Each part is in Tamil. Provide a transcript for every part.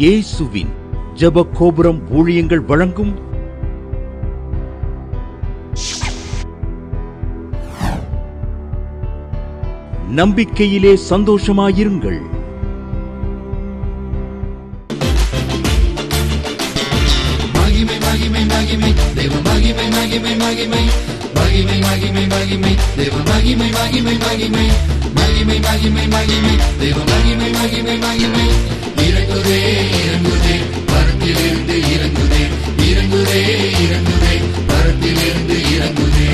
இயேசுவின் ஜெப கோபுரம் ஊழியங்கள் வழங்கும் நம்பிக்கையிலே சந்தோஷமாயிருங்கள் மகிமை மகிமை மகிமை தேவ மகிமை மகிமை மகிமை மகிமை மகிமை மகிமை தேவ மகிமை மகிமை மகிமை மகிமை மகிமை மகிமை தேவ மகிமை மகிமை மகிமை இறங்குதே இறங்குதே பரத்திலிருந்து இறங்குதே இறங்குதே இறங்குதே பரத்திலிருந்து இறங்குதே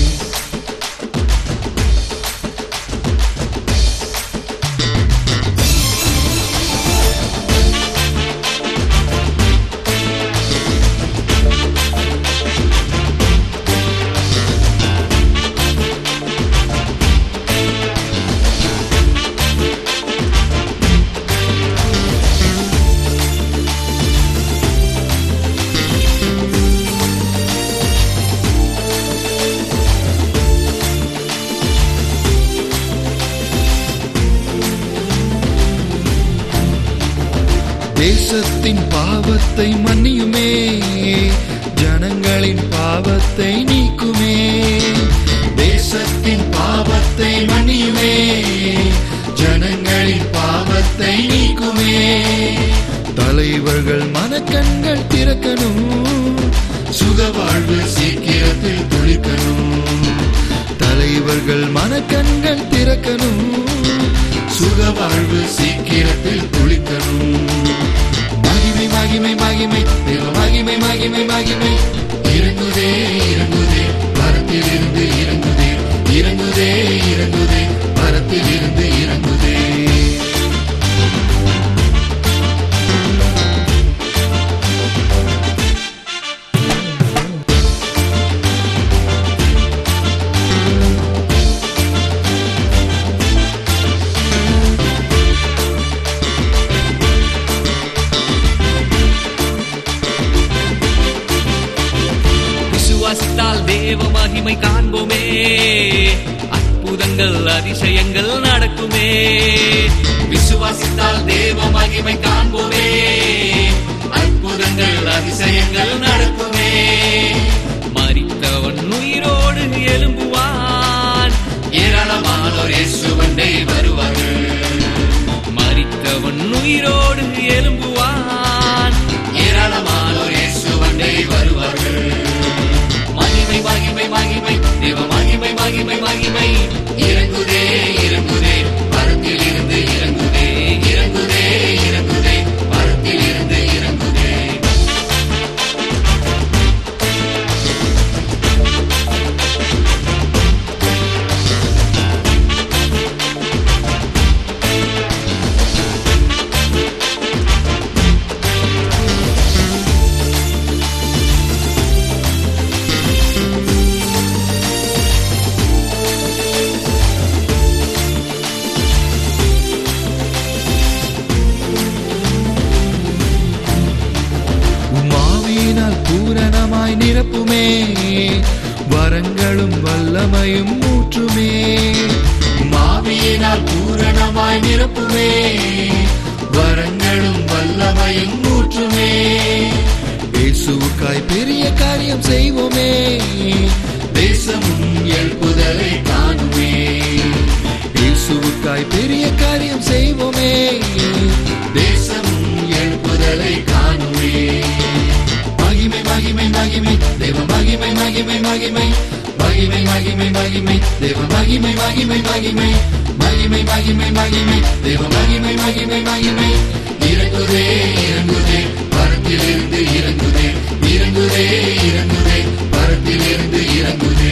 தேசத்தின் பாவத்தை மன்னியுமே ஜனங்களின் பாவத்தை நீக்குமே தேசத்தின் பாவத்தை மன்னியுமே ஜனங்களின் பாவத்தை நீக்குமே தலைவர்கள் மனக்கண்கள் திறக்கணும் சுகவாழ்வு சீக்கிரத்தில் துளிக்கணும் தலைவர்கள் மனக்கண்கள் திறக்கணும் சுகவாழ்வு சீக்கிரத்தில் துளிக்கணும் மகிமை மகிமை மகிமை தேவ மகிமை மகிமை மகிமை இறங்குதே இறங்குதே பரத்தில் இருந்து இறங்குதே இறங்குதே இறங்குதே பரத்தில் இருந்து இறங்குதே விசுவாசித்தால் தேவ மகிமை காண்போமே அற்புதங்கள் அதிசயங்கள் நடக்குமே விசுவாசித்தால் தேவ மகிமை காண்போமே அற்புதங்கள் அதிசயங்கள் நடக்குமே மரித்தவன் உயிரோடு எழும்புவான் ஏராளமானோர் இயேசுவண்டை வருவார்கள் மரித்தவன் உயிரோடு எழும்புவான் ஏராளமானோர் இயேசுவண்டை வருவார்கள் மகிமை மகிமை மகிமை தேவ மகிமை மகிமை மகிமை இறங்குதே இறங்குதே பரத்தில் இருந்து இறங்குதே இறங்குதே இறங்குதே பரத்தில் இருந்து இறங்குதே உமாவினால் பூரணமாய் நிரப்புமே வரங்களும் வல்லமையும் ஊற்றுமே உமாவியினால் பூரணமாய் நிரப்புமே வரங்களும் வல்லமையும் ஊற்றுமே இயேசுவுக்காய் பெரிய காரியம் செய்வோமே தேசமும் எழுப்புதலை காணுமே இயேசுவுக்காய் பெரிய காரியம் செய்வோமே தேசமும் எழுப்புதலை காணுமே மகிமை மகிமை மகிமை தேவ மகிமை மகிமை மகிமை மகிமை மகிமை மகிமை தேவ மகிமை மகிமை மகிமை மகிமை மகிமை மகிமை தேவ மகிமை மகிமை மகிமை இறங்குதே இறங்குதே பரத்திலிருந்து இறங்குதே இறங்குதே இறங்குதே பரத்திலிருந்து இறங்குதே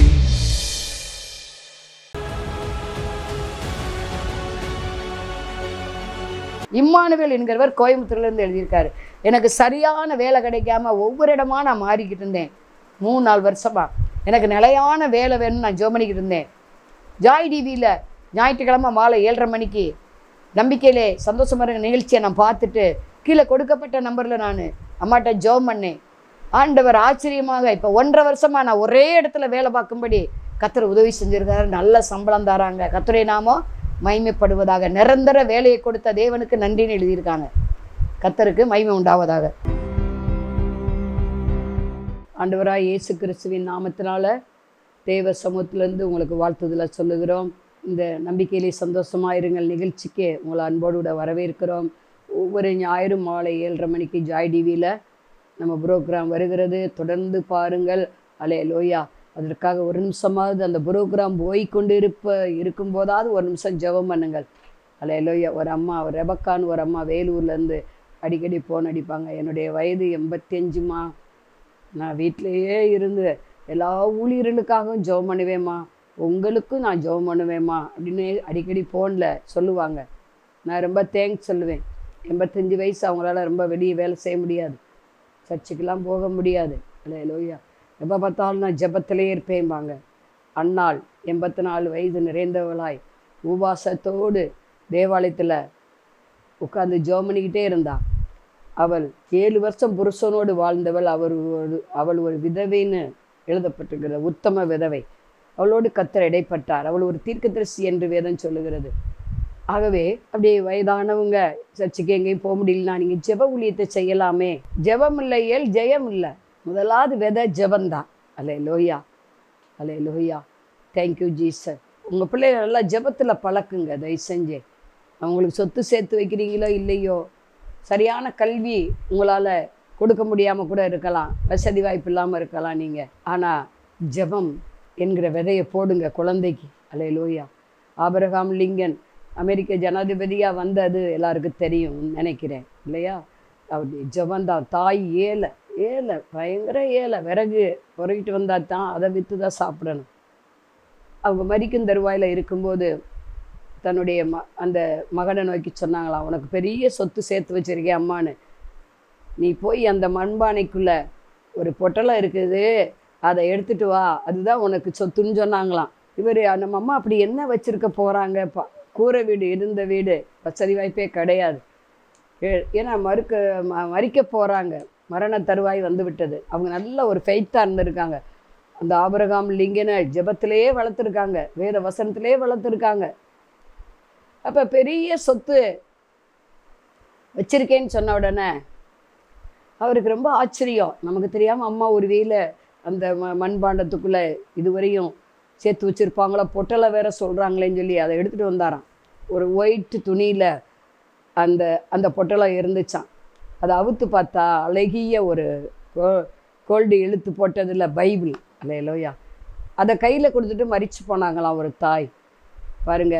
இம்மானுவேல் என்கிறவர் கோயம்புத்தூர்ல இருந்து எழுதியிருக்காரு எனக்கு சரியான வேலை கிடைக்காம ஒவ்வொரு இடமா நான் மாறிக்கிட்டு இருந்தேன் மூணு நாலு வருஷமா எனக்கு நிலையான வேலை வேணும்னு நான் ஜோமனிக்கிட்டு இருந்தேன் ஜாய் டிவியில் ஞாயிற்றுக்கிழமை மாலை ஏழரை மணிக்கு நம்பிக்கையிலே சந்தோஷமான நிகழ்ச்சியை நான் பார்த்துட்டு கீழே கொடுக்கப்பட்ட நம்பரில் நான் அம்மாட்ட ஜோம் பண்ணேன் ஆண்டவர் ஆச்சரியமாக இப்போ ஒன்றரை வருஷமாக நான் ஒரே இடத்துல வேலை பார்க்கும்படி கத்தர் உதவி செஞ்சிருக்காரு நல்ல சம்பளம் தராங்க கத்தரை நாமோ மகிமைப்படுவதாக நிரந்தர வேலையை கொடுத்த தேவனுக்கு நன்றின்னு எழுதியிருக்காங்க கத்தருக்கு மகிமை உண்டாவதாக ஆண்டவராய் இயேசு கிறிஸ்துவின் நாமத்தினால தேவ சமூகத்திலேருந்து உங்களுக்கு வாழ்த்துதலை சொல்லுகிறோம் இந்த நம்பிக்கையிலே சந்தோஷமாக இருங்கள் நிகழ்ச்சிக்கு உங்களை அன்போடு கூட வரவேற்கிறோம் ஒவ்வொரு ஞாயிறு மாலை ஏழரை மணிக்கு ஜாய் டிவியில் நம்ம ப்ரோக்ராம் வருகிறது தொடர்ந்து பாருங்கள் அலே லோயா அதற்காக ஒரு நிமிஷமாவது அந்த ப்ரோக்ராம் போய் கொண்டு இருப்ப இருக்கும்போதாவது ஒரு நிமிஷம் ஜெபம் பண்ணுங்கள் அலே லோயா ஒரு அம்மா ஒரு ரெபக்கான்னு ஒரு அம்மா வேலூர்லேருந்து அடிக்கடி ஃபோன் அடிப்பாங்க என்னுடைய வயது எண்பத்தஞ்சுமா நான் வீட்டிலேயே இருந்து எல்லா ஊழியர்களுக்காகவும் ஜெபம் பண்ணுவேம்மா உங்களுக்கும் நான் ஜெபம் பண்ணுவேம்மா அப்படின்னு அடிக்கடி ஃபோனில் சொல்லுவாங்க நான் ரொம்ப தேங்க்ஸ் சொல்லுவேன் எண்பத்தஞ்சு வயசு அவங்களால ரொம்ப வெளியே வேலை செய்ய முடியாது சர்ச்சுக்கெல்லாம் போக முடியாது இல்லை லோய்யா எப்போ பார்த்தாலும் நான் ஜெபத்திலே இருப்பேன்பாங்க அன்னாள் எண்பத்தி நாலு வயது நிறைந்தவளாய் உபாசத்தோடு தேவாலயத்தில் உட்கார்ந்து ஜெபம் பண்ணிக்கிட்டே இருந்தா அவள் ஏழு வருஷம் புருஷனோடு வாழ்ந்தவள் அவர் ஒரு அவள் ஒரு விதவைன்னு எழுதப்பட்டிருக்கிறது உத்தம விதவை அவளோடு கத்தர் இடைப்பட்டார் அவள் ஒரு தீர்க்கதரிசி என்று வேதம் சொல்லுகிறது ஆகவே அப்படியே வயதானவங்க சர்ச்சுக்கு எங்கேயும் போக முடியலனா நீங்கள் ஜெப ஊழியத்தை செய்யலாமே ஜெபம் இல்லையேல் ஜெயம் இல்லை முதலாவது விதை ஜெபந்தான் அலே லோயா அலே லோயா தேங்க்யூ ஜீசர் உங்கள் பிள்ளைகளை நல்லா ஜெபத்தில் பழக்குங்க தயவு செஞ்சு அவங்களுக்கு சொத்து சேர்த்து வைக்கிறீங்களோ இல்லையோ சரியான கல்வி உங்களால் கொடுக்க முடியாமல் கூட இருக்கலாம் வசதி வாய்ப்பு இல்லாமல் இருக்கலாம் நீங்கள் ஆனால் ஜெபம் என்கிற விதையை போடுங்க குழந்தைக்கு அலே லோயா ஆபரகாம் லிங்கன் அமெரிக்க ஜனாதிபதியாக வந்தது எல்லாருக்கும் தெரியும் நினைக்கிறேன் இல்லையா அவருடைய ஜபந்தான் தாய் ஏழை ஏழை பயங்கர ஏழை விறகு பொறுக்கிட்டு வந்தால் தான் அதை விற்று தான் சாப்பிடணும் அவங்க மரிக்கும் தருவாயில் இருக்கும்போது தன்னுடைய ம அந்த மகனை நோக்கி சொன்னாங்களாம் உனக்கு பெரிய சொத்து சேர்த்து வச்சிருக்கேன் அம்மான்னு நீ போய் அந்த மண்பானைக்குள்ளே ஒரு பொட்டலம் இருக்குது அதை எடுத்துட்டு வா அதுதான் உனக்கு சொத்துன்னு சொன்னாங்களாம் இவர் நம்ம அம்மா அப்படி என்ன வச்சுருக்க போகிறாங்க பா கூரை வீடு இருந்த வீடு வசதி வாய்ப்பே கிடையாது ஏ- ஏன்னா மறுக்க ம மறிக்க போகிறாங்க மரண தருவாய் வந்து விட்டது அவங்க நல்ல ஒரு ஃபெய்த்தாக இருந்திருக்காங்க அந்த ஆபரகாம் லிங்கனை ஜெபத்திலேயே வளர்த்துருக்காங்க வேத வசனத்திலே வளர்த்துருக்காங்க அப்போ பெரிய சொத்து வச்சிருக்கேன்னு சொன்ன உடனே அவருக்கு ரொம்ப ஆச்சரியம் நமக்கு தெரியாமல் அம்மா ஒரு வேளை அந்த ம மண்பாண்டத்துக்குள்ளே இதுவரையும் சேர்த்து வச்சுருப்பாங்களோ பொட்டலை வேற சொல்கிறாங்களேன்னு சொல்லி அதை எடுத்துகிட்டு வந்தாராம் ஒரு ஒயிட் துணியில் அந்த அந்த பொட்டலம் இருந்துச்சான் அதை அவுத்து பார்த்தா அழகிய ஒரு கோ- கோல்டு இழுத்து போட்டதில் பைபிள் அல்லையிலோயா அதை கையில் கொடுத்துட்டு மறிச்சு போனாங்களாம் ஒரு தாய் பாருங்க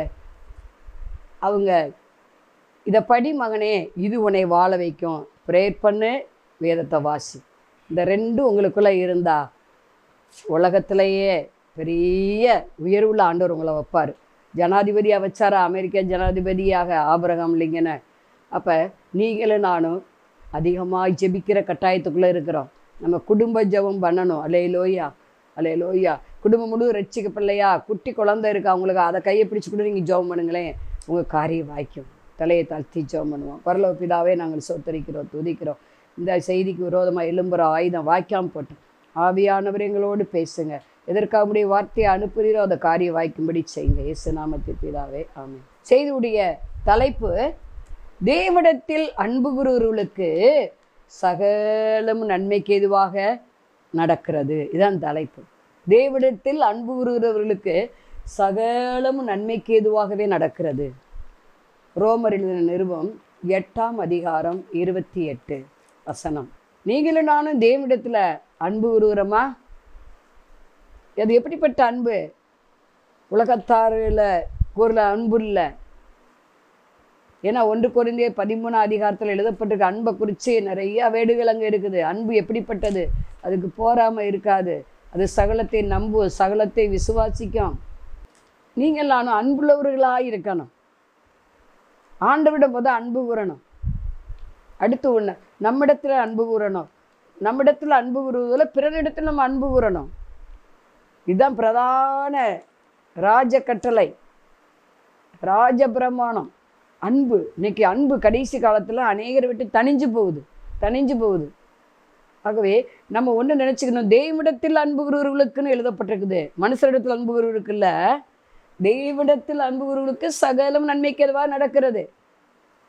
அவங்க இதை படி மகனே இது உன்னை வாழ வைக்கும் ப்ரேயர் பண்ணு வேதத்தை வாசி இந்த ரெண்டும் உங்களுக்குள்ளே இருந்தா உலகத்திலேயே பெரிய உயர்வுள்ள ஆண்டவர் உங்களை வைப்பார் ஜனாதிபதியாக வச்சாரா அமெரிக்க ஜனாதிபதியாக ஆபிரகாம் லிங்கனை அப்போ நீங்களும் நானும் அதிகமாக ஜெபிக்கிற கட்டாயத்துக்குள்ளே இருக்கிறோம் நம்ம குடும்ப ஜெபம் பண்ணணும் அலே லோயா அலே லோயா குடும்பம் முழு ரட்சிக்க பிள்ளையா குட்டி குழந்தை இருக்கு அவங்களுக்கு அதை கையை பிடிச்சி கூட நீங்கள் ஜெபம் பண்ணுங்களேன் உங்கள் காரியம் வாய்க்கும் தலையை தாழ்த்தி ஜெபம் பண்ணுவோம் பரலோக பிதாவே நாங்கள் சோத்தரிக்கிறோம் துதிக்கிறோம் இந்த செய்திக்கு விரோதமாக எலும்புற ஆயுதம் வாய்க்காம போட்டோம் ஆவியானவர் எங்களோடு பேசுங்க எதற்காக உடைய வார்த்தையை அனுப்புகிறீரோ அந்த காரியம் வாய்க்கும்படி செய்யுங்க இயேசு நாமத்தில் பிதாவே ஆமென் செய்தியுடைய தலைப்பு தேவனிடத்தில் அன்பு கூறுவர்களுக்கு சகலம் நன்மைக்கு எதுவாக நடக்கிறது இதான் தலைப்பு தேவனிடத்தில் அன்பு கூறுகிறவர்களுக்கு சகலம் நன்மைக்கு எதுவாகவே நடக்கிறது ரோமர் எழுதின நிருபம் எட்டாம் அதிகாரம் இருபத்தி எட்டு வசனம் நீங்களும் நானும் தேவனிடத்தில் அன்பு கூறுகிறோமா அது எப்படிப்பட்ட அன்பு உலகத்தாரில் கூறல அன்பு இல்லை ஏன்னா ஒன்று குறைந்தே பதிமூணு அதிகாரத்தில் எழுதப்பட்டிருக்க அன்பை குறித்து நிறைய வேடுகள் அங்கே இருக்குது அன்பு எப்படிப்பட்டது அதுக்கு போராமல் இருக்காது அது சகலத்தை நம்பும் சகலத்தை விசுவாசிக்கும் நீங்கள் நானும் அன்புள்ளவர்களாக இருக்கணும் ஆண்டவிடம் போது அன்பு கூறணும் அடுத்து ஒன்று நம்மிடத்தில் அன்பு கூறணும் நம்மிடத்தில் அன்பு கூறுவதில் பிறரிடத்தில் நம்ம அன்பு கூறணும் இதுதான் பிரதான ராஜ கட்டளை ராஜ பிரமாணம் அன்பு இன்னைக்கு அன்பு கடைசி காலத்தில் அநேகரை விட்டு தணிஞ்சு போகுது தணிஞ்சு போகுது ஆகவே நம்ம ஒன்று நினச்சிக்கணும் தெய்வனிடத்தில் அன்பு கூறுவர்களுக்குன்னு எழுதப்பட்டிருக்குது மனுஷரிடத்தில் அன்பு கூறுவர்களுக்கு இல்லை தெய்வனிடத்தில் அன்பு கூறுவர்களுக்கு சகலம் நன்மைக்கு எதுவாக நடக்கிறது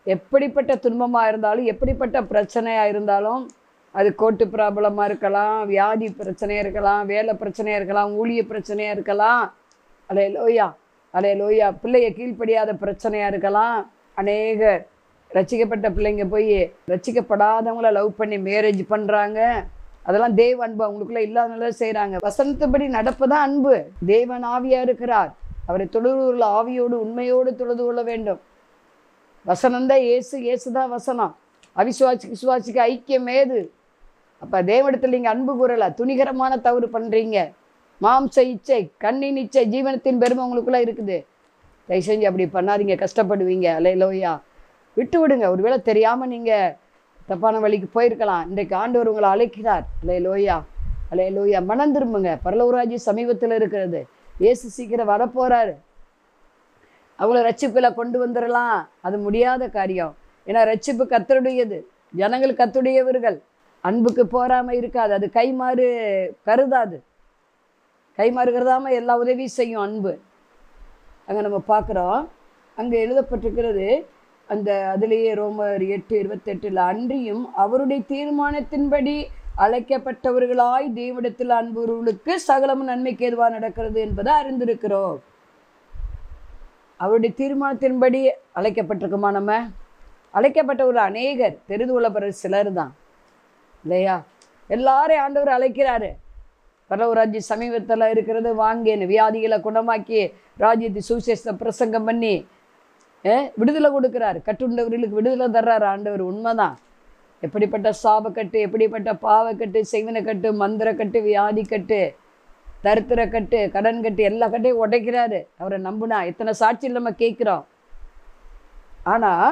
எப்படிப்பட்ட துன்பமாக இருந்தாலும் எப்படிப்பட்ட பிரச்சனையாக இருந்தாலும் அது கோர்ட்டு ப்ராப்ளமாக இருக்கலாம் வியாதி பிரச்சனையாக இருக்கலாம் வேலை பிரச்சனையாக இருக்கலாம் ஊழிய பிரச்சனையாக இருக்கலாம் அலே லோயா அலே லோயா பிள்ளைய கீழ்ப்படியாத பிரச்சனையாக இருக்கலாம் அநேக ரசிக்கப்பட்ட பிள்ளைங்க போய் ரசிக்கப்படாதவங்கள லவ் பண்ணி மேரேஜ் பண்ணுறாங்க அதெல்லாம் தேவ அன்பு அவங்களுக்குள்ள இல்லாதனால செய்கிறாங்க வசனத்துப்படி நடப்பதான் அன்பு தேவன் ஆவியாக இருக்கிறார் அவரை தொழுது கொள்ள ஆவியோடு உண்மையோடு தொழுது கொள்ள வேண்டும் வசனம் தான் ஏசு ஏசு தான் வசனம் அவிசுவாசிக்கு விசுவாசிக்கு ஐக்கியம் ஏது அப்போ தேவனிடத்தில் நீங்கள் அன்பு கூறல துணிகரமான தவறு பண்ணுறீங்க மாம்ச இச்சை கண்ணின் இச்சை ஜீவனத்தின் பெருமை உங்களுக்குள்ளே இருக்குது தயவு செஞ்சு அப்படி பண்ணாதீங்க கஷ்டப்படுவீங்க அலையிலோயா விட்டு விடுங்க ஒருவேளை தெரியாமல் நீங்கள் தப்பான வழிக்கு போயிருக்கலாம் இன்றைக்கு ஆண்டவர் உங்களை அழைக்கிறார் அலையிலோயா அலையிலோயா மனம் திரும்புங்க பரலவராஜி சமீபத்தில் இருக்கிறது இயேசு சீக்கிரம் வரப்போகிறாரு அவங்கள ரட்சிப்பில் கொண்டு வந்துடலாம் அது முடியாத காரியம் ஏன்னா ரட்சிப்பு கத்தருடையது ஜனங்கள் கத்துடையவர்கள் அன்புக்கு போராமல் இருக்காது அது கைமாறு கருதாது கைமாறு கருதாம எல்லா உதவியும் செய்யும் அன்பு அங்கே நம்ம பார்க்குறோம் அங்கே எழுதப்பட்டிருக்கிறது அந்த அதிலேயே ரோமர் எட்டு இருபத்தெட்டில் அன்றியும் அவருடைய தீர்மானத்தின்படி அழைக்கப்பட்டவர்களாய் தேவனிடத்தில் அன்புறவர்களுக்கு சகலமும் நன்மைக்கு எதுவாக நடக்கிறது என்பதை அறிந்திருக்கிறோம் அவருடைய தீர்மானத்தின்படி அழைக்கப்பட்டிருக்குமா நம்ம அழைக்கப்பட்ட ஒரு அநேகர் தெரிந்து கொள்ளப்படுற சிலர் தான் இல்லையா எல்லாரையும் ஆண்டவர் அழைக்கிறாரு பரவராஜ்ய சமீபத்தில் இருக்கிறது வாங்கேன்னு வியாதிகளை குணமாக்கி ராஜ்யத்தை சுவிசேஷத்தை பிரசங்கம் பண்ணி அஹ், விடுதலை கொடுக்குறாரு கட்டுண்டவர்களுக்கு விடுதலை தர்றாரு ஆண்டவர் உண்மைதான் எப்படிப்பட்ட சாபக்கட்டு எப்படிப்பட்ட பாவக்கட்டு செய்வனக்கட்டு மந்திரக்கட்டு வியாதிக்கட்டு தரித்திரக்கட்டு கடன் கட்டு எல்லா கட்டையும் உடைக்கிறாரு அவரை நம்புனா எத்தனை சாட்சியில் நம்ம கேட்குறோம் ஆனால்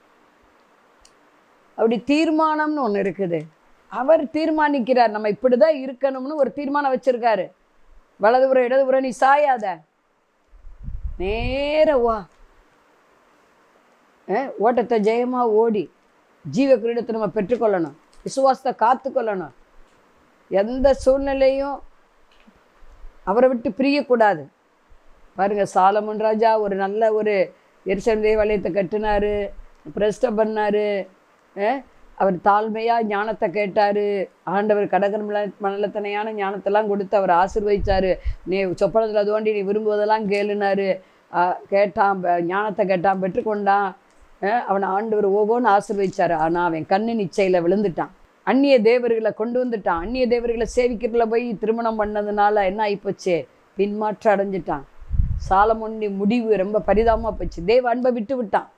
அப்படி தீர்மானம்னு ஒன்று இருக்குது அவர் தீர்மானிக்கிறார் நம்ம இப்படி தான் இருக்கணும்னு ஒரு தீர்மானம் வச்சிருக்காரு வலதுபுறம் இடதுபுறம் நீ சாயாத நேர வா அஹ், ஓட்டத்தை ஜெயமாக ஓடி ஜீவ கிரீடத்தை நம்ம பெற்றுக்கொள்ளணும் விசுவாசத்தை காத்துக்கொள்ளணும் எந்த சூழ்நிலையும் அவரை விட்டு பிரியக்கூடாது பாருங்க சாலமன் ராஜா ஒரு நல்ல ஒரு எரிசல் தேவாலயத்தை கட்டினாரு பிரஸ்ட பண்ணாரு அஹ், அவர் தாழ்மையாக ஞானத்தை கேட்டார் ஆண்டவர் கடகர் மல மனலத்தனையான ஞானத்தெல்லாம் கொடுத்து அவர் ஆசீர்வதிச்சாரு நீ சொப்பனத்தில் தோண்டி நீ விரும்புவதெல்லாம் கேளுனாரு அஹ், கேட்டான் ப- ஞானத்தை கேட்டான் பெற்றுக்கொண்டான் அஹ், அவனை ஆண்டவர் ஓகோன்னு ஆசீர்வதிச்சாரு ஆனால் அவன் கண்ணு நிச்சயில விழுந்துட்டான் அந்நிய தேவர்களை கொண்டு வந்துட்டான் அந்நிய தேவர்களை சேவிக்கிறதுல போய் திருமணம் பண்ணதுனால என்ன ஆகிப்போச்சு பின்மாற்றம் அடைஞ்சிட்டான் சாலமோனி முடிவு ரொம்ப பரிதாபமாக போச்சு தேவ அன்பை விட்டு விட்டான்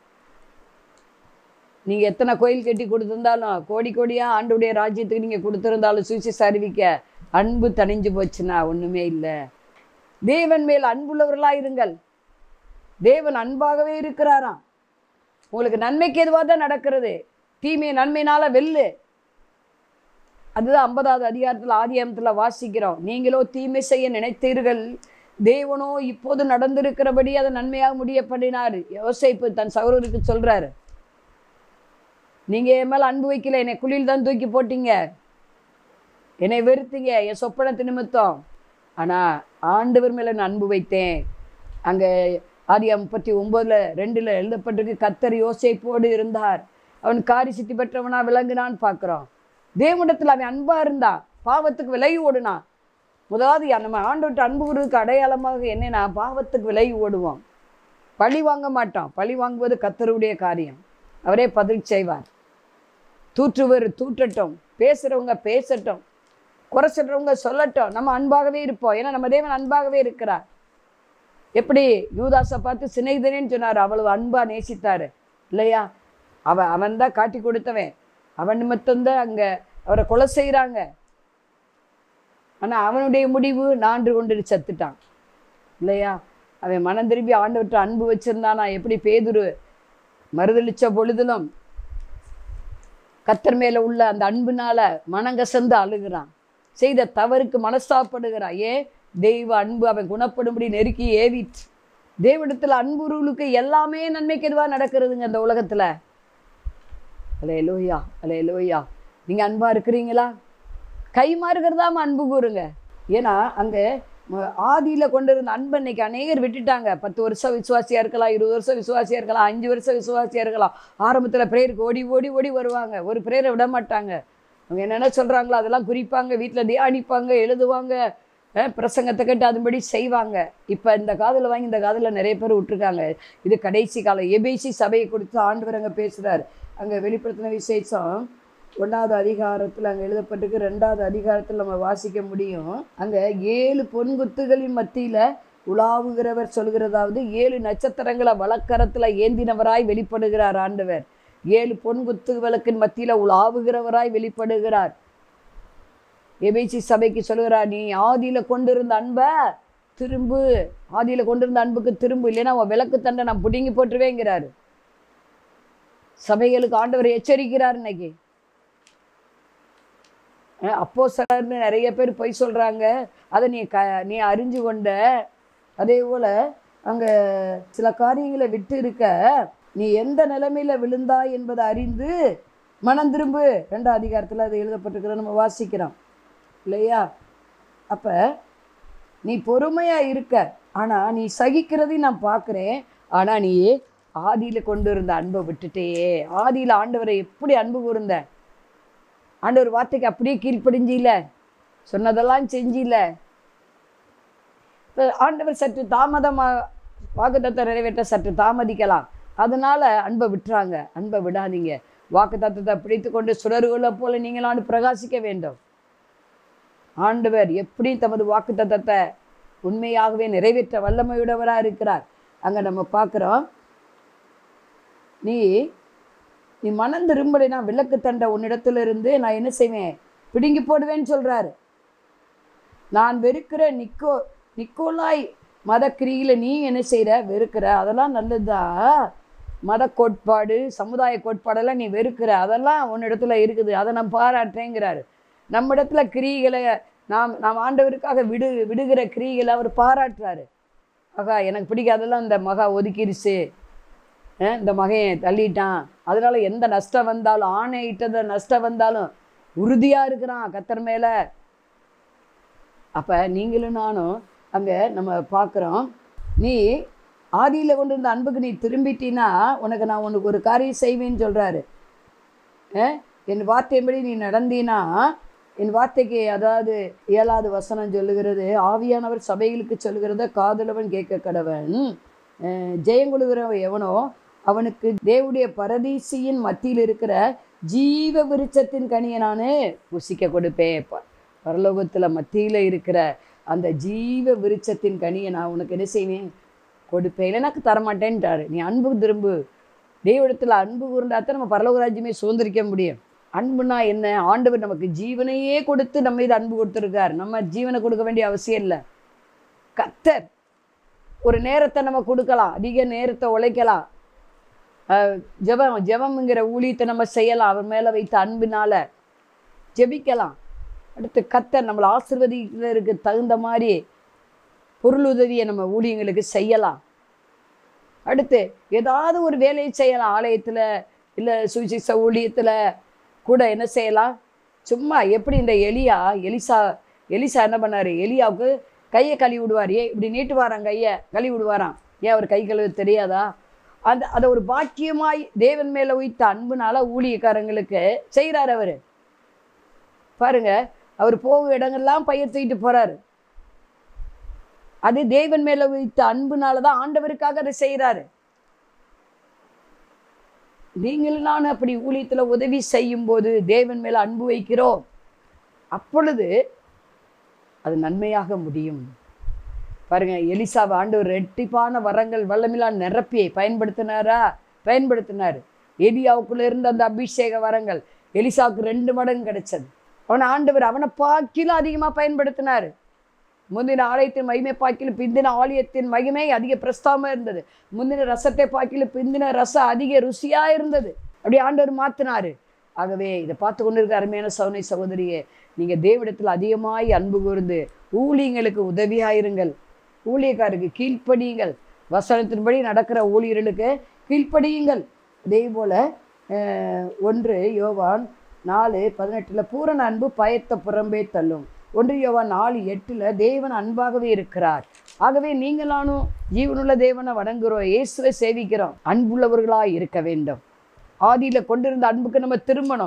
நீங்கள் எத்தனை கோயில் கட்டி கொடுத்துருந்தாலும் கோடி கோடியாக ஆண்டுடைய ராஜ்யத்துக்கு நீங்கள் கொடுத்துருந்தாலும் சுவிசேஷ அறிவிக்க அன்பு தணிஞ்சு போச்சுன்னா ஒன்றுமே இல்லை தேவன் மேல் அன்புள்ளவர்களாக இருங்கள் தேவன் அன்பாகவே இருக்கிறாராம் உங்களுக்கு நன்மைக்கு எதுவாக தான் நடக்கிறது தீமை நன்மையினால வெல்லு அதுதான் ஐம்பதாவது அதிகாரத்தில் ஆதியாமத்தில் வாசிக்கிறோம் நீங்களோ தீமை செய்ய நினைத்தீர்கள் தேவனோ இப்போது நடந்திருக்கிறபடி அதை நன்மையாக முடிய பண்ணினார் யோசிப்பு தன் சகோதரருக்கு சொல்றாரு நீங்க என் மேல அன்பு வைக்கல என்னை குழியில் தான் தூக்கி போட்டீங்க என்னை வெறுத்தீங்க என் சொப்பனத்து நிமித்தம் ஆனா ஆண்டவர் மேல நான் அன்பு வைத்தேன் அங்க ஆதியா முப்பத்தி ஒன்பதுல ரெண்டுல எழுதப்பட்டிருக்கு கத்தர் யோசேப்போடு இருந்தார் அவன் காரி சித்தி பெற்றவனா விளங்குனான்னு பார்க்குறோம் தேவனிடத்தில் அவன் அன்பா இருந்தான் பாவத்துக்கு விலகி ஓடுனான் முதலாவது யா- நம்ம ஆண்டவர்கிட்ட அன்பு கூறுவதற்கு அடையாளமாக என்னன்னா பாவத்துக்கு விலகி ஓடுவோம் பழி வாங்க மாட்டோம் பழி வாங்குவது கத்தருடைய காரியம் அவரே பதில் செய்வார் தூற்றுவர் தூற்றட்டும் பேசுகிறவங்க பேசட்டும் குறை சொல்றவங்க சொல்லட்டும் நம்ம அன்பாகவே இருப்போம் ஏன்னா நம்ம தேவன் அன்பாகவே இருக்கிறார் எப்படி யூதாஸை பார்த்து சிநேகிதனேன்னு சொன்னார் அவ்வளவு அன்பா நேசித்தாரு இல்லையா அவன் அவன் தான் காட்டி கொடுத்தவன் அவன் நிமித்தம்தான் அங்கே அவரை கொலை செய்கிறாங்க ஆனால் அவனுடைய முடிவு நான்று கொண்டு செத்துட்டான் இல்லையா அவன் மனம் திரும்பி ஆண்டவர்கிட்ட அன்பு வச்சிருந்தானா எப்படி பேதுரு மறுதளிச்ச பொழுதிலும் கத்தர் மேல உள்ள அந்த அன்புனால மனங்கசந்து அழுகிறான் செய்த தவறுக்கு மனஸ்தாப்படுகிறான் ஏன் தெய்வ அன்பு அவன் குணப்படும்படி நெருக்கி ஏவிட்டு தேவனிடத்தில் அன்புருளுக்கு எல்லாமே நன்மைக்கு எதுவாக நடக்கிறதுங்க இந்த உலகத்தில் அலே லோயா அலே லோயா நீங்கள் அன்பாக இருக்கிறீங்களா கை மாறுகிறதாம அன்பு கூறுங்க ஏன்னா அங்கே ம- ஆதியில கொண்டு இருந்த அன்பை இன்னைக்கு அநேகர் விட்டுட்டாங்க பத்து வருஷம் விசுவாசியா இருக்கலாம் இருபது வருஷம் விசுவாசியா இருக்கலாம் அஞ்சு வருஷம் விசுவாசியா இருக்கலாம் ஆரம்பத்துல பிரேயருக்கு ஓடி ஓடி ஓடி வருவாங்க ஒரு பிரேயரை விட மாட்டாங்க அவங்க என்னென்ன சொல்றாங்களோ அதெல்லாம் குறிப்பாங்க வீட்டில் தியானிப்பாங்க எழுதுவாங்க அஹ் பிரசங்கத்தை கேட்டு அதுபடி செய்வாங்க இப்போ இந்த காதில் வாங்கி இந்த காதில் நிறைய பேர் விட்டுருக்காங்க இது கடைசி காலம் எபேசி சபையை கொடுத்து ஆண்டவர் அங்கே பேசுகிறார் அங்கே வெளிப்படுத்தின விசேஷம் ஒன்றாவது அதிகாரத்தில் அங்கே எழுதப்பட்டிருக்கு ரெண்டாவது அதிகாரத்தில் நம்ம வாசிக்க முடியும் அங்கே ஏழு பொன்குத்துகளின் மத்தியில் உலாவுகிறவர் சொல்கிறதாவது ஏழு நட்சத்திரங்களை வழக்கரத்தில் ஏந்தினவராய் வெளிப்படுகிறார் ஆண்டவர் ஏழு பொன்குத்துகளுக்கின் மத்தியில் உலாவுகிறவராய் வெளிப்படுகிறார் எபேசி சபைக்கு சொல்கிறார் நீ ஆதியில் கொண்டிருந்த அன்பை திரும்பு ஆதியில் கொண்டிருந்த அன்புக்கு திரும்பு இல்லைன்னா உன் விளக்கு தண்டை நான் பிடுங்கி போட்டுருவேங்கிறாரு சபைகளுக்கு ஆண்டவர் எச்சரிக்கிறார் இன்னைக்கு அப்போ சிலர்னு நிறைய பேர் பொய் சொல்கிறாங்க அதை நீ க நீ அறிஞ்சு கொண்ட அதே போல் அங்கே சில காரியங்களை விட்டு இருக்க நீ எந்த நிலைமையில விழுந்தாய் என்பதை அறிந்து மனம் திரும்பு ரெண்டாம் அதிகாரத்தில் அது எழுதப்பட்டிருக்கிறத நம்ம வாசிக்கிறோம் இல்லையா அப்போ நீ பொறுமையாக இருக்க ஆனால் நீ சகிக்கிறதையும் நான் பார்க்குறேன் ஆனால் நீ ஆதியில் கொண்டு இருந்த அன்பை விட்டுட்டே ஆதியில் ஆண்டவரை எப்படி அன்பு கூர்ந்த ஆண்டவர் வார்த்தைக்கு அப்படியே கீழ்ப்படிஞ்சில சொன்னதெல்லாம் செஞ்சில இப்ப ஆண்டவர் சற்று தாமதமாக வாக்குத்தத்தை நிறைவேற்ற சற்று தாமதிக்கலாம் அதனால அன்பை விட்டுறாங்க அன்பை விடாதீங்க வாக்குத்தத்தத்தை பிடித்து கொண்டு சுடர்களை போல நீங்களாண்டு பிரகாசிக்க வேண்டும் ஆண்டவர் எப்படி தமது வாக்குத்தத்தத்தை உண்மையாகவே நிறைவேற்ற வல்லமையுடையவராக இருக்கிறார் அங்கே நம்ம பார்க்குறோம் நீ நீ மனம் திரும்பலைனா விளக்கு தண்டை உன்னிடத்துல இருந்து நான் என்ன செய்வேன் பிடுங்கி போடுவேன்னு சொல்றாரு நான் வெறுக்கிற நிக்கோ நிக்கோலாய் மத கிரியில நீ என்ன செய்கிற வெறுக்கிற அதெல்லாம் நல்லதுதான் மத கோட்பாடு சமுதாய கோட்பாடெல்லாம் நீ வெறுக்கிற அதெல்லாம் உன்னிடத்துல இருக்குது அதை நான் பாராட்டுறேங்கிறாரு நம்ம இடத்துல கிரிகளை நாம் நாம் ஆண்டவருக்காக விடு விடுகிற கிரிகளை அவர் பாராட்டுறாரு ஆகா எனக்கு பிடிக்காதெல்லாம் இந்த மகா ஒதுக்கிருச்சு அஹ் இந்த மகன் தள்ளிட்டான் அதனால எந்த நஷ்டம் வந்தாலும் ஆணை இட்டத நஷ்டம் வந்தாலும் உறுதியாக இருக்கிறான் கத்தர் மேலே அப்போ நீங்களும் நானும் அங்கே நம்ம பார்க்குறோம் நீ ஆதியில் கொண்டு இருந்த அன்புக்கு நீ திரும்பிட்டினா உனக்கு நான் உனக்கு ஒரு காரியம் செய்வேன்னு சொல்கிறாரு என் வார்த்தையின்படி நீ நடந்தீனா என் வார்த்தைக்கு அதாவது ஏழாவது வசனம் சொல்லுகிறது ஆவியானவர் சபைகளுக்கு சொல்லுகிறத காதலவன் கேட்க கடவன் அஹ் ஜெயங்கொழுகிறவன் எவனோ அவனுக்கு தேவனுடைய பரதீசியின் மத்தியில் இருக்கிற ஜீவ விருட்சத்தின் கனியை நான் புசிக்க கொடுப்பேன் ப- பரலோகத்துல மத்தியில் இருக்கிற அந்த ஜீவ விருட்சத்தின் கனியை நான் உனக்கு என்ன செய்வேன் கொடுப்பேன் இல்லை எனக்கு தரமாட்டேன்ட்டாரு நீ அன்பு திரும்பு தெய்வத்தில் அன்பு கூர்ந்தாத்தான் நம்ம பரலோக ராஜ்யமே சுதந்திரிக்க முடியும் அன்புனா என்ன ஆண்டவர் நமக்கு ஜீவனையே கொடுத்து நம்ம இது அன்பு கொடுத்துருக்கார் நம்ம ஜீவனை கொடுக்க வேண்டிய அவசியம் இல்லை கத்தர் ஒரு நேரத்தை நம்ம கொடுக்கலாம் அதிக நேரத்தை உழைக்கலாம் அஹ் ஜெபம் ஜெபம்ங்கிற ஊழியத்தை நம்ம செய்யலாம் அவர் மேலே வைத்த அன்பினால ஜெபிக்கலாம் அடுத்து கத்தர் நம்மளை ஆசிர்வதிக்கிறதுக்கு தகுந்த மாதிரி பொருள் உதவியை நம்ம ஊழியங்களுக்கு செய்யலாம் அடுத்து ஏதாவது ஒரு வேலையை செய்யலாம் ஆலயத்தில் இல்லை சுவிசேஷ ஊழியத்தில் கூட என்ன செய்யலாம் சும்மா எப்படி இந்த எலியா எலிசா எலிசா என்ன பண்ணார் எலியாவுக்கு கையை கழுவி விடுவார் ஏன் இப்படி நீட்டுவாராம் கையை கழுவி விடுவாராம் ஏன் அவர் கை கழுவ தெரியாதா அந்த அதை ஒரு பாக்கியமாய் தேவன் மேலே வைத்த அன்புனால ஊழியக்காரங்களுக்கு செய்கிறார் அவர் பாருங்க அவர் போகும் இடங்கள்லாம் பயிர் தூக்கிட்டு போறாரு அது தேவன் மேல வைத்த அன்புனால தான் ஆண்டவருக்காக அதை செய்கிறாரு நீங்களும் நான் அப்படி ஊழியத்தில் உதவி செய்யும் போது தேவன் மேல அன்பு வைக்கிறோம் அப்பொழுது அது நன்மையாக முடியும் பாருங்க எலிசாவை ஆண்டவர் ரெட்டிப்பான வரங்கள் வல்லமில்லா நிரப்பி பயன்படுத்தினாரா பயன்படுத்தினார் எலியாவுக்குள்ள இருந்த அந்த அபிஷேக வரங்கள் எலிசாவுக்கு ரெண்டு மடங்கு கிடைச்சது அவனை ஆண்டவர் அவனை பாக்கிலும் அதிகமாக பயன்படுத்தினார் முந்தின ஆலயத்தின் மகிமை பாக்கிலும் பிந்தின ஆலயத்தின் மகிமை அதிக பிரஸ்தாபமாக இருந்தது முந்தின ரசத்தை பாக்கிலும் பிந்தின ரசம் அதிக ருசியாக இருந்தது அப்படி ஆண்டவர் மாற்றினாரு ஆகவே இதை பார்த்து கொண்டு இருக்க அருமையான சௌனை சகோதரியே நீங்கள் தேவிடத்தில் அதிகமாய் அன்பு கூர்ந்து ஊழியங்களுக்கு உதவியாயிருங்கள் ஊழியக்காருக்கு கீழ்ப்படியுங்கள் வசனத்தின்படி நடக்கிற ஊழியர்களுக்கு கீழ்ப்படியுங்கள் அதே போல் ஒன்று யோவான் நாலு பதினெட்டில் பூரண அன்பு பயத்த புறம்பே தள்ளும் ஒன்று யோவான் நாலு எட்டில் தேவன் அன்பாகவே இருக்கிறார் ஆகவே நீங்களானும் ஜீவனுள்ள தேவனை வணங்குறோம் இயேசுவை சேவிக்கிறோம் அன்புள்ளவர்களாய் இருக்க வேண்டும் ஆதியில் கொண்டிருந்த அன்புக்கு நம்ம திரும்பணும்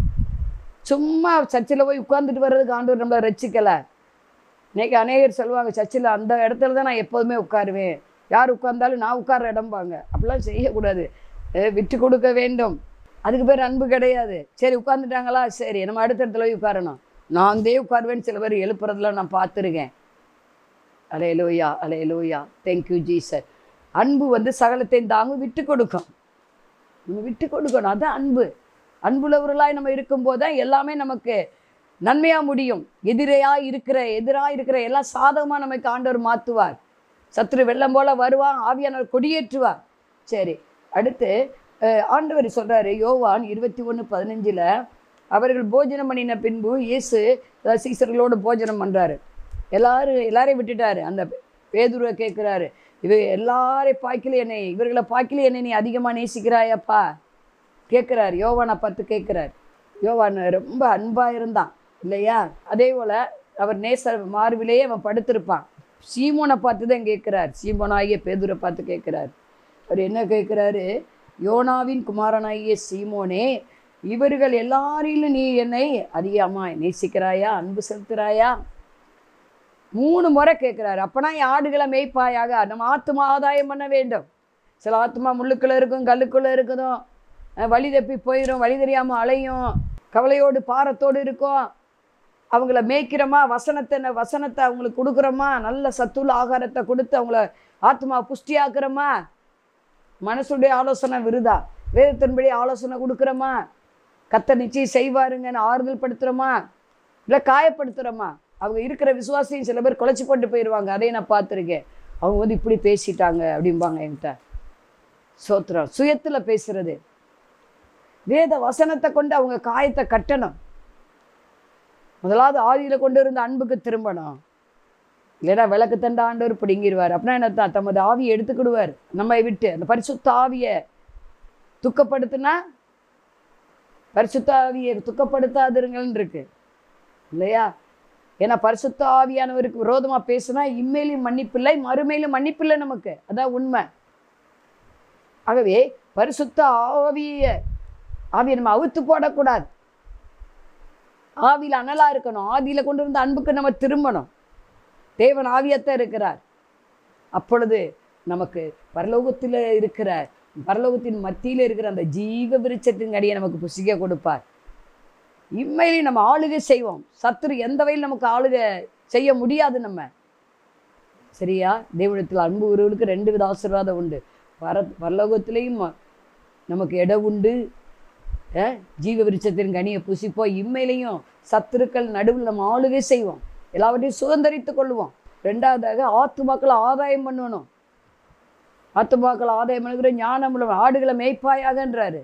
சும்மா சர்ச்சில் போய் உட்கார்ந்துட்டு வர்றதுக்கு ஆண்டவர் நம்மளை ரசிக்கலை இன்னைக்கு அநேகர் சொல்லுவாங்க சர்ச்சில் அந்த இடத்துல தான் நான் எப்போதுமே உட்காருவேன் யார் உட்கார்ந்தாலும் நான் உட்கார்ற இடம்பாங்க அப்படிலாம் செய்யக்கூடாது அஹ் விட்டு கொடுக்க வேண்டும் அதுக்கு பேர் அன்பு கிடையாது சரி உட்காந்துட்டாங்களா சரி நம்ம அடுத்த இடத்துல போய் உட்காரணும் நான் தே உட்காருவேன்னு சில பேர் எழுப்புறதுலாம் நான் பார்த்துருக்கேன் அலே லோயா அலே லோயா தேங்க்யூ ஜீசர் அன்பு வந்து சகலத்தையும் தாங்க விட்டு கொடுக்கும் நம்ம விட்டு கொடுக்கணும் அதுதான் அன்பு அன்புள்ளவர்களாய் நம்ம இருக்கும்போது தான் எல்லாமே நமக்கு நன்மையாக முடியும் எதிரையாக இருக்கிற எதிராக இருக்கிற எல்லாம் சாதகமாக நமக்கு ஆண்டவர் மாற்றுவார் சத்துரு வெள்ளம் போல வருவான் ஆவியானவர் கொடியேற்றுவார் சரி அடுத்து அஹ், ஆண்டவர் சொல்கிறாரு யோவான் இருபத்தி ஒன்று பதினஞ்சில் அவர்கள் போஜனம் பண்ணின பின்பு இயேசு அஹ், சீசர்களோடு போஜனம் பண்ணுறாரு எல்லாரும் எல்லாரையும் விட்டுட்டாரு அந்த பேதுருவை கேட்குறாரு இவ எல்லாரை பாக்கில என்னை இவர்களை பாக்கில என்னை நீ அதிகமாக நேசிக்கிறாயப்பா கேட்குறாரு யோவானை பார்த்து கேட்குறாரு யோவான் ரொம்ப அன்பாக இருந்தான் இல்லையா அதே போல் அவர் நேச மார்பிலேயே அவன் படுத்திருப்பான் சீமோனை பார்த்து தான் கேட்குறார் சீமோனாகிய பேதுரை பார்த்து கேட்குறார் அவர் என்ன கேட்குறாரு யோனாவின் குமாரனாகிய சீமோனே இவர்கள் எல்லாரிலும் நீ என்னை அதிகமாக நேசிக்கிறாயா அன்பு செலுத்துகிறாயா மூணு முறை கேட்குறாரு அப்பனா என் ஆடுகளை மேய்ப்பாயாக நம்ம ஆத்மா ஆதாயம் பண்ண வேண்டும் சில ஆத்மா முள்ளுக்குள்ளே இருக்கும் கல்லுக்குள்ளே இருக்குதும் அஹ் வழி தப்பி போயிடும் வழி தெரியாமல் அலையும் கவலையோடு பாரத்தோடு இருக்கும் அவங்கள மேய்க்கிறோமா வசனத்தை ந- வசனத்தை அவங்களுக்கு கொடுக்குறோமா நல்ல சத்துள்ள ஆகாரத்தை கொடுத்து அவங்கள ஆத்மா புஷ்டியாக்குறோமா மனசுடைய ஆலோசனை விருதா வேதத்தின்படி ஆலோசனை கொடுக்குறோமா கத்த நிச்சயம் செய்வாருங்கன்னு ஆறுதல் படுத்துகிறோமா இல்லை காயப்படுத்துகிறோமா அவங்க இருக்கிற விசுவாசையும் சில பேர் குலைச்சி போட்டு போயிடுவாங்க அதையும் நான் பார்த்துருக்கேன் அவங்க வந்து இப்படி பேசிட்டாங்க அப்படிம்பாங்க என்கிட்ட சோத்திரம் சுயத்தில் பேசுறது வேத வசனத்தை கொண்டு அவங்க காயத்தை கட்டணும் முதலாவது ஆதியில் கொண்டு இருந்த அன்புக்கு திரும்பணும் இல்லைன்னா விளக்கு தண்ட ஆண்டவர் பிடுங்கிடுவார் அப்படின்னா என்ன அர்த்தம்? தமது ஆவியை எடுத்துக்கிடுவார் நம்மை விட்டு அந்த பரிசுத்த ஆவியை துக்கப்படுத்துனா பரிசுத்த ஆவியை துக்கப்படுத்தாதிருங்கள்னு இருக்கு இல்லையா ஏன்னா பரிசுத்த ஆவியானவருக்கு விரோதமாக பேசுனா இம்மையிலும் மன்னிப்பில்லை மறுமையிலும் மன்னிப்பில்லை நமக்கு அதான் உண்மை ஆகவே பரிசுத்த ஆவியை ஆவியை நம்ம அவுத்து போடக்கூடாது ஆவியில் அனலாக இருக்கணும் ஆதியில் கொண்டு வந்த அன்புக்கு நம்ம திரும்பணும் தேவன் ஆவியத்தான் இருக்கிறார் அப்பொழுது நமக்கு பரலோகத்தில் இருக்கிற பரலோகத்தின் மத்தியில் இருக்கிற அந்த ஜீவ விருட்சத்தின் அடியை நமக்கு புசிக்க கொடுப்பார் இம்மையிலே நம்ம ஆளுகை செய்வோம் சத்துரு எந்த வகையில் நமக்கு ஆளுகை செய்ய முடியாது நம்ம சரியா தேவனத்தில் அன்பு உறவுகளுக்கு ரெண்டு வித ஆசீர்வாதம் உண்டு பர பரலோகத்திலையும் நமக்கு இடம் உண்டு அஹ், ஜீவ விருட்சத்தின் கனியை புசிப்போம் இம்மையிலையும் சத்துருக்கள் நடுவில் நம்ம ஆளுகை செய்வோம் எல்லாவற்றையும் சுதந்திரித்துக் கொள்வோம் ரெண்டாவதாக ஆத்துமாக்களை ஆதாயம் பண்ணணும் ஆத்துமாக்களை ஆதாயம் பண்ணுகிற ஞானம் உள்ள ஆடுகளை மேய்ப்பாயாகன்றாரு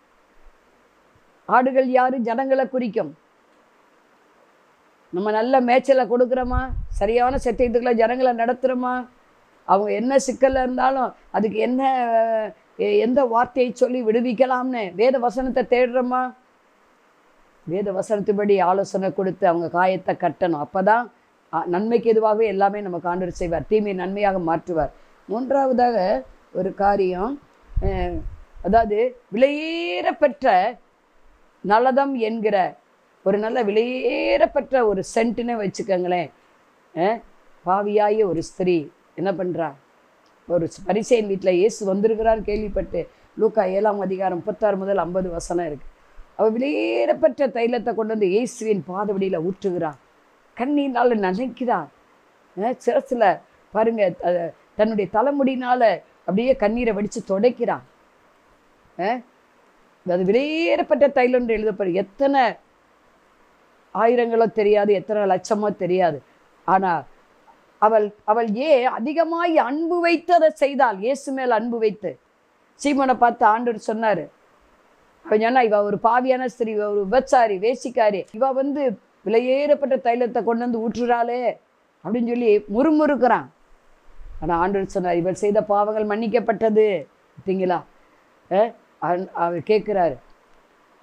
ஆடுகள் யாரு ஜனங்களை குறிக்கும் நம்ம நல்ல மேய்ச்சலை கொடுக்குறோமா சரியான சத்தியத்துக்குள்ள ஜனங்களை நடத்துகிறோமா அவங்க என்ன சிக்கல்ல இருந்தாலும் அதுக்கு என்ன எ- எந்த வார்த்தையை சொல்லி விடுவிக்கலாம்னு வேத வசனத்தை தேடுறோமா வேத வசனத்துபடி ஆலோசனை கொடுத்து அவங்க காயத்தை கட்டணும் அப்போ தான் நன்மைக்கு எதுவாகவே எல்லாமே நமக்கு ஆண்டவர் செய்வார் தீமையை நன்மையாக மாற்றுவார் மூன்றாவதாக ஒரு காரியம் அஹ், அதாவது விலையேற பெற்ற நலதம் என்கிற ஒரு நல்ல விலையேறப்பெற்ற ஒரு சென்ட்டுன்னு வச்சுக்கோங்களேன் அஹ், பாவியாகிய ஒரு ஸ்திரீ என்ன பண்ணுறா ஒரு பரிசையின் வீட்டில் இயேசு வந்திருக்கிறார் கேள்விப்பட்டு லூக்கா ஏழாம் அதிகாரம் முப்பத்தாறு முதல் ஐம்பது வசனம் இருக்கு அவள் விலையேறப்பெற்ற தைலத்தை கொண்டு வந்து இயேசுவின் பாதவடியில் ஊற்றுகிறான் கண்ணீர்னால நினைக்கிறான் சிரசில் பாருங்க அஹ், தன்னுடைய தலைமுடினால அப்படியே கண்ணீரை வடித்து துடைக்கிறான் அஹ், அது விலையேறப்பட்ட தைலம் என்று எழுதப்படும் எத்தனை ஆயிரங்களோ தெரியாது எத்தனை லட்சமோ தெரியாது ஆனால் அவள் அவள் ஏன் அதிகமாய் அன்பு வைத்து அதை செய்தாள் இயேசு மேல் அன்பு வைத்து சீமனை பார்த்து ஆண்டவர் சொன்னார் அவன் சொன்னா இவ ஒரு பாவியான ஸ்திரீ இவ ஒரு விபச்சாரி வேசிக்காரி இவ வந்து விலையேறப்பட்ட தைலத்தை கொண்டு வந்து ஊற்றுறாளே அப்படின்னு சொல்லி முறுமுறுக்கிறான் ஆனால் ஆண்டவர் சொன்னார் இவள் செய்த பாவங்கள் மன்னிக்கப்பட்டது பார்த்தீங்களா அஹ், அவன்- அவர் கேட்குறாரு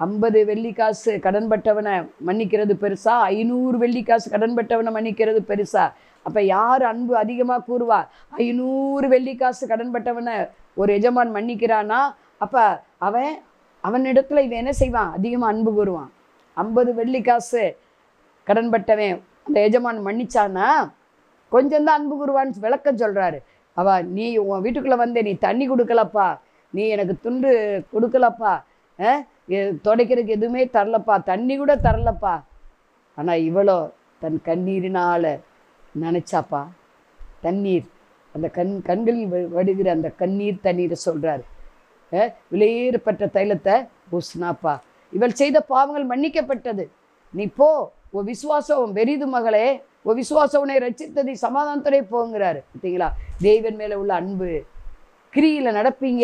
ஐம்பது வெள்ளிக்காசு கடன்பட்டவனை மன்னிக்கிறது பெருசா ஐநூறு வெள்ளிக்காசு கடன்பட்டவனை மன்னிக்கிறது பெருசா அப்போ யார் அன்பு அதிகமாக கூறுவா ஐநூறு வெள்ளிக்காசு கடன்பட்டவனை ஒரு எஜமான் மன்னிக்கிறானா அப்போ அவன் அவனிடத்துல இவன் என்ன செய்வான் அதிகமாக அன்பு கூறுவான் ஐம்பது வெள்ளிக்காசு கடன்பட்டவன் அந்த எஜமான் மன்னிச்சானா கொஞ்சம் தான் அன்பு கூறுவான்னு விளக்கம் சொல்கிறாரு அவ நீ உன் வீட்டுக்குள்ளே வந்து நீ தண்ணி கொடுக்கலப்பா நீ எனக்கு துண்டு கொடுக்கலப்பா அஹ், எ- துடைக்கிறதுக்கு எதுவுமே தரலப்பா தண்ணி கூட தரலப்பா ஆனால் இவளோ தன் கண்ணீரினால நினச்சாப்பா தண்ணீர் அந்த கண் கண்களில் வ- வடிகிற அந்த கண்ணீர் தண்ணீரை சொல்கிறாரு விலையேறப்பட்ட தைலத்தை பூசினாப்பா இவள் செய்த பாவங்கள் மன்னிக்கப்பட்டது நீ போ உன் விசுவாசம் உன் பெரிது மகளே உன் விசுவாசம் உன்னை ரச்சித்ததை சமாதானத்தோட போங்கிறாரு பார்த்தீங்களா தெய்வன் மேலே உள்ள அன்பு கிரியில் நடப்பீங்க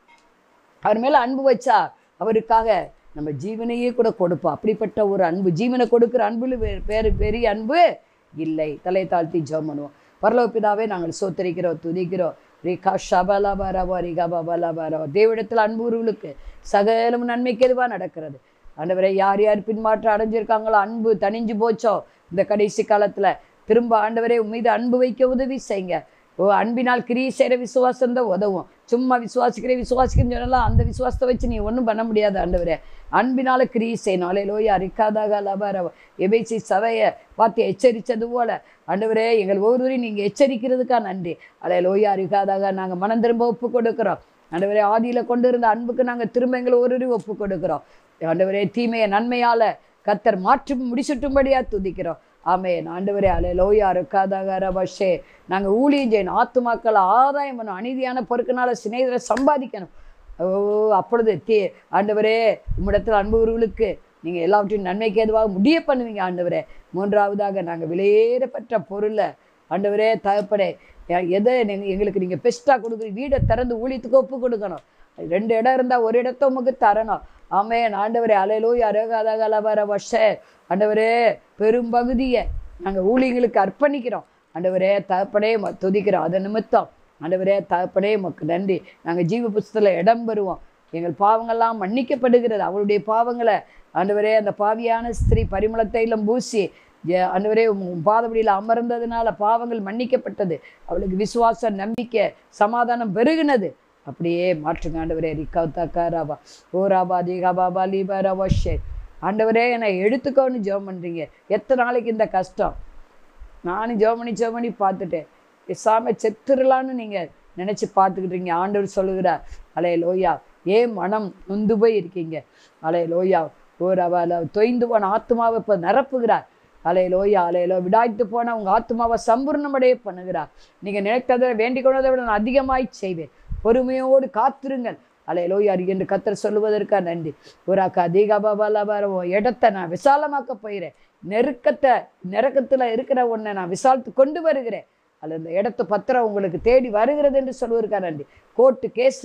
அவர் மேலே அன்பு வச்சா அவருக்காக நம்ம ஜீவனையே கூட கொடுப்போம் அப்படிப்பட்ட ஒரு அன்பு ஜீவனை கொடுக்குற அன்புல வே- பேரு பெரிய அன்பு இல்லை தலை தாழ்த்தி ஜெபம் பண்ணுவோம் பரலோக பிதாவே நாங்கள் சோத்தரிக்கிறோம் துதிக்கிறோம் ரேகா ஷபலபரவோ ரிகா பபலபரோ தேவிடத்தில் அன்புறவுகளுக்கு சகலமும் நன்மைக்கு எதுவாக நடக்கிறது ஆண்டவரை யார் யார் பின்மாற்றம் அடைஞ்சிருக்காங்களோ அன்பு தணிஞ்சு போச்சோ இந்த கடைசி காலத்தில் திரும்ப ஆண்டவரே உன் மீது அன்பு வைக்க உதவி செய்யுங்க ஓ அன்பினால் கிரியை செய்கிற விசுவாசம் தான் உதவும் சும்மா விசுவாசிக்கிற விசுவாசிக்கிறேன்னு சொன்னாலும் அந்த விசுவாசத்தை வச்சு நீ ஒன்றும் பண்ண முடியாது ஆண்டவரே அன்பினால கிரியை செய்யணும் அலே லோயா ரிக்காதாக லபார எபேசி சபையை பார்த்து எச்சரித்தது போல ஆண்டவரே எங்கள் ஒவ்வொருவரையும் நீங்கள் எச்சரிக்கிறதுக்கா நன்றி அலே லோயா ரிக்காதாக நாங்கள் மனம் திரும்ப ஒப்பு கொடுக்குறோம் ஆண்டவரே ஆதியில் கொண்டு இருந்த அன்புக்கு நாங்கள் திரும்ப எங்களை ஒருவரையும் ஒப்பு கொடுக்குறோம் ஆண்டவரே தீமையை நன்மையால் கத்தர் மாற்றி முடிச்சுட்டும்படியாக துதிக்கிறோம் ஆமென் ஆண்டவரே அலே லோயா இருக்காதாக ரபஷே நாங்கள் ஊழியம் செய்யணும் ஆத்துமாக்களை ஆதாயம் பண்ணணும் அநீதியான பொருட்களால் சிநேகிதரை சம்பாதிக்கணும் ஓ அப்பொழுது தீ ஆண்டவரே உம்மிடத்தில் அன்புறவுகளுக்கு நீங்கள் எல்லாவற்றையும் நன்மைக்கு ஏதுவாக முடிய பண்ணுவீங்க ஆண்டவரே மூன்றாவதாக நாங்கள் விலையேறப்பட்ட பொருளை ஆண்டவரே தகப்படே எ- எதை நீங்க எங்களுக்கு நீங்கள் பெஸ்ட்டாக கொடுக்குறீங்க வீடை திறந்து ஊழியத்துக்கு ஒப்பு கொடுக்கணும் ரெண்டு இடம் இருந்தால் ஒரு இடத்த உமக்கு தரணும் ஆமென் ஆண்டவரே அலையிலோய் அரகாதாக அலவர வஷ ஆண்டவரே பெரும்பகுதியை நாங்கள் ஊழியங்களுக்கு அர்ப்பணிக்கிறோம் ஆண்டவரே தகப்பனே ம- துதிக்கிறோம் அதன் நிமித்தம் ஆண்டவரே தகப்பனே உமக்கு நன்றி நாங்கள் ஜீவ புஸ்தத்தில் இடம் பெறுவோம் எங்கள் பாவங்கள்லாம் மன்னிக்கப்படுகிறது அவளுடைய பாவங்களை ஆண்டவரே அந்த பாவியான ஸ்திரீ பரிமள தைலம் பூசி ஜெ- ஆண்டவரே உம் பாதபடியில் அமர்ந்ததுனால பாவங்கள் மன்னிக்கப்பட்டது அவளுக்கு விசுவாசம் நம்பிக்கை சமாதானம் பெருகினது அப்படியே மாற்றுங்க ஆண்டவரே ரிக்கா காராபா ஓ ராபா தீகாபாபா லீபா ரவா ஷே ஆண்டவரே என்னை எடுத்துக்கோன்னு ஜெபம் பண்ணுறீங்க எத்தனை நாளைக்கு இந்த கஷ்டம் நானும் ஜெபம் பண்ணி ஜெபம் பண்ணி பார்த்துட்டேன் பேசாம செத்துடலான்னு நீங்கள் நினச்சி பார்த்துக்கிட்டீங்க ஆண்டவர் சொல்லுகிறார் அலே லோயா ஏன் மனம் நொந்து போய் இருக்கீங்க அலே லோயா ஓர் அவள தொய்ந்து போன ஆத்மாவை இப்போ நிரப்புகிறார் அலே லோயா அலையிலோ விடாய்த்து போன உங்கள் ஆத்மாவை சம்பூர்ணமடைய பண்ணுகிறார் நீங்கள் நினைத்ததை வேண்டிக் கொண்டதை விட நான் அதிகமாய் செய்வேன் பொறுமையோடு காத்திருங்கள் அலை லோயாரி என்று கத்தர் சொல்லுவதற்கா நன்றி ஒரு அக்கா அதிகாபாபாலாபார இடத்தை நான் விசாலமாக்க போகிறேன் நெருக்கத்தை நெருக்கத்தில் இருக்கிற ஒன்றை நான் விசாலித்து கொண்டு வருகிறேன் அல்ல இந்த இடத்து பத்திரம் உங்களுக்கு தேடி வருகிறது என்று சொல்வதற்கா நன்றி கோர்ட்டு கேஸு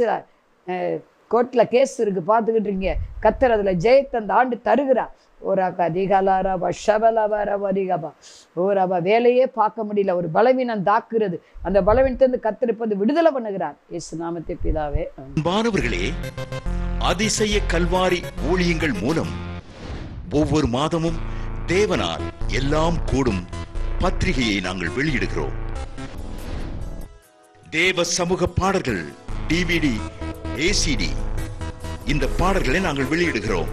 கோர்ட்டில் கேஸ் இருக்குது பார்த்துக்கிட்டு இருக்கீங்க கத்தர் அதில் ஜெயத்தை அந்த ஆண்டு தருகிறார் ஓராக்கா அதிகாலாராபா ஷபலாபாராபா அதிகாபா ஓராபா வேலையே பார்க்க முடியல ஒரு பலவீனம் தாக்குறது அந்த பலவீனத்திலிருந்து கத்தரிப்பது விடுதலை பண்ணுகிறார் இயேசு நாமத்தை பிதாவே ஆமென். அன்பானவர்களே அதிசய கல்வாரி ஊழியங்கள் மூலம் ஒவ்வொரு மாதமும் தேவனால் எல்லாம் கூடும் பத்திரிகையை நாங்கள் வெளியிடுகிறோம் தேவ சமூக பாடல்கள் டிவிடி ஏசிடி இந்த பாடல்களை நாங்கள் வெளியிடுகிறோம்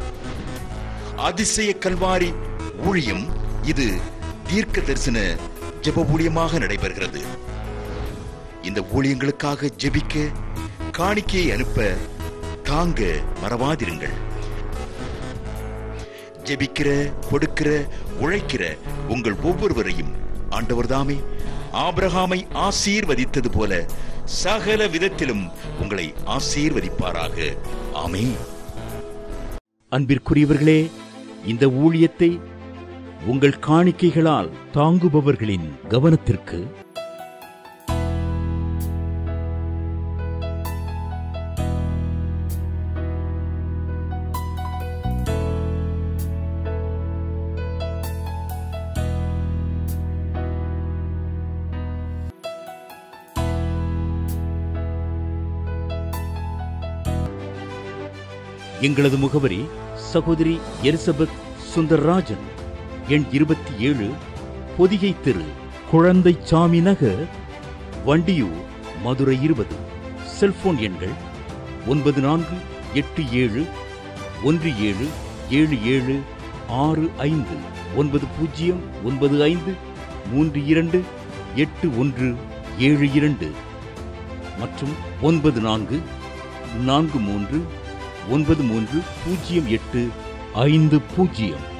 அதிசய கல்வாரி ஊழியம் இது தீர்க்க தரிசன ஜெப ஊழியமாக நடைபெறுகிறது இந்த ஊழியங்களுக்காக ஜெபிக்க காணிக்கையை அனுப்ப தாங்க மறவாதிருங்கள் ஜெபிக்கிற கொடுக்கிற உழைக்கிற உங்கள் ஒவ்வொருவரையும் ஆண்டவர் தாமே ஆபிரகாமை ஆசீர்வதித்தது போல சகல விதத்திலும் உங்களை ஆசீர்வதிப்பாராக ஆமென் அன்பிற்குரியவர்களே இந்த ஊழியத்தை உங்கள் காணிக்கைகளால் தாங்குபவர்களின் கவனத்திற்கு எங்களது முகவரி சகோதரி எலிசபெத் சுந்தர்ராஜன் எண் இருபத்தி ஏழு பொதிகை தெரு குழந்தை சாமி நகர் வண்டியூர் மதுரை இருபது செல்போன் எண்கள் ஒன்பது நான்கு எட்டு ஏழு ஒன்று ஏழு ஏழு ஏழு ஆறு ஐந்து ஒன்பது பூஜ்ஜியம் ஒன்பது ஐந்து மூன்று இரண்டு எட்டு ஒன்று ஏழு இரண்டு மற்றும் ஒன்பது நான்கு நான்கு மூன்று ஒன்பது மூன்று பூஜ்ஜியம் எட்டு ஐந்து பூஜ்ஜியம்